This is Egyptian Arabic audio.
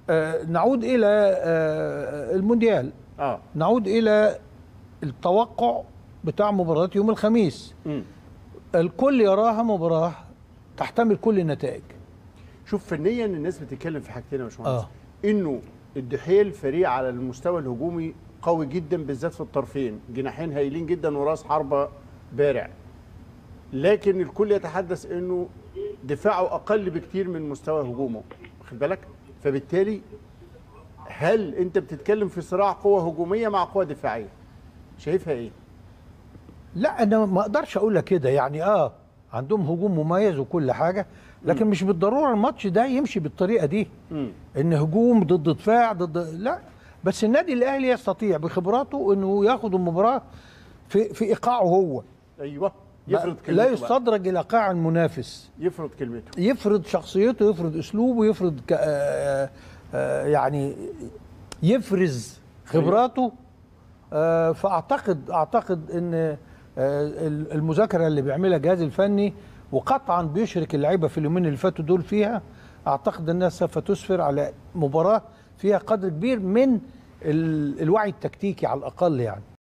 آه نعود الى آه المونديال اه نعود الى التوقع بتاع مباراه يوم الخميس مم. الكل يراها مباراه تحتمل كل النتائج شوف فنيا الناس بتتكلم في حاجتين يا باشمهندس آه. انه الدحيل فريق على المستوى الهجومي قوي جدا بالذات في الطرفين جناحين هايلين جدا وراس حربه بارع لكن الكل يتحدث انه دفاعه اقل بكتير من مستوى هجومه واخد بالك فبالتالي هل انت بتتكلم في صراع قوه هجوميه مع قوه دفاعيه شايفها ايه لا انا ما اقدرش اقول لك كده يعني اه عندهم هجوم مميز وكل حاجه لكن مش بالضروره الماتش ده يمشي بالطريقه دي مم. ان هجوم ضد دفاع ضد لا بس النادي الاهلي يستطيع بخبراته انه ياخد المباراه في في ايقاعه هو ايوه يفرض كلمته لا بقى. يستدرج الى قاع المنافس يفرض كلمته يفرض شخصيته يفرض اسلوبه يفرض ك... آه آه يعني يفرز خبراته آه فاعتقد اعتقد ان آه المذاكره اللي بيعملها الجهاز الفني وقطعا بيشرك اللعيبه في اليومين اللي فاتوا دول فيها اعتقد انها سوف تسفر على مباراه فيها قدر كبير من ال... الوعي التكتيكي على الاقل يعني